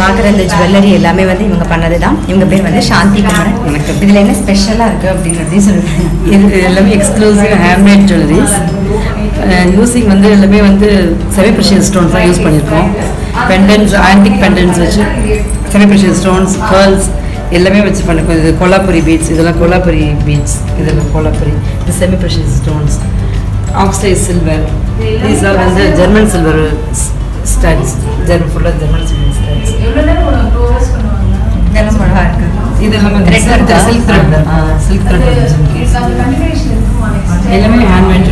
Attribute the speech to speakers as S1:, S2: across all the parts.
S1: பார்க்குற இந்த ஜுவல்லரி எல்லாமே வந்து இவங்க பண்ணது தான் இவங்க பேர் வந்து சாந்தி குமரன்
S2: வணக்கம்.
S1: இதில் என்ன ஸ்பெஷலாக இருக்குது அப்படிங்கிறதையும் சொல்லுங்கள்
S2: இது எல்லாமே எக்ஸ்க்ளூசிவ் ஹேண்ட்மேட் ஜுவல்லரிஸ் யூஸிங் வந்து எல்லாமே வந்து செமி ப்ரெஷியஸ் ஸ்டோன்ஸ் தான் யூஸ் பண்ணியிருக்கோம் பெண்டன்ஸ் ஆன்டிக் பெண்டன்ஸ் வச்சு செமி ப்ரெஷியஸ் ஸ்டோன்ஸ் கேர்ள்ஸ் எல்லாமே வச்சு பண்ணிருக்கோம் இது கோலாபுரி பீட்ஸ் இதெல்லாம் கோலாபுரி பீட்ஸ் இதெல்லாம் கோலாபுரி இது செமி ப்ரெஷியஸ் ஸ்டோன்ஸ் ஆக்சைஸ் சில்வர் தீஸ் ஆர் வந்து ஜெர்மன் சில்வர் ஸ்டட்ஸ் ஜெர்மன் ஃபுல்லாக ஜெர்மன் சில்வர் ஸ்டட்ஸ்
S1: இதெல்லாம் அழகாக இருக்குது
S2: இதெல்லாம் வந்து
S1: Thread work ஆ?
S2: சில்க் த்ரெட் சில்க் த்ரெட் எல்லாமே ஹேண்ட்மேட்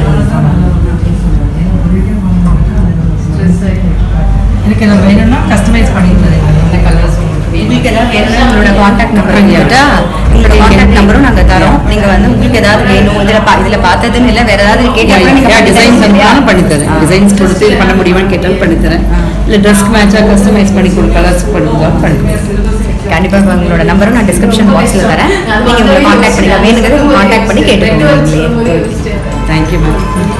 S2: எனக்கு என்ன வேணும்னா கஸ்டமைஸ் பண்ணிக்கலாம் இந்த கலர்ஸ்
S1: உங்களுக்கு ஏதாவது வேணும்னா உங்களோட காண்டாக்ட் நம்பர் கொடுத்துட்டா உங்களோட காண்டாக்ட் நம்பரும் நாங்கள் தரோம் நீங்கள் வந்து உங்களுக்கு ஏதாவது வேணும் இதில் பா இதில் பார்த்ததுன்னு இல்லை வேறு ஏதாவது கேட்டால் நீங்கள்
S2: டிசைன்ஸ் பண்ணாலும் பண்ணித்தரேன் டிசைன்ஸ் கொடுத்து இது பண்ண முடியுமான்னு கேட்டாலும் பண்ணித்தரேன் இல்லை ட்ரெஸ்க்கு மேட்சாக கஸ்டமைஸ் பண்ணி கொடு கலர்ஸ் பண்ணிக்கலாம் பண்ணிக்கலாம்
S1: கண்டிப்பாக இப்போ உங்களோட நம்பரும் நான் டிஸ்கிரிப்ஷன் பாக்ஸில் தரேன் நீங்கள் உங்களை காண்டாக்ட் பண்ணிக்கலாம் வேணுங்கிறது காண்டாக்ட் பண்ணி கேட்டுக்கோங்க உங்களையே
S2: தேங்க்யூ மேம்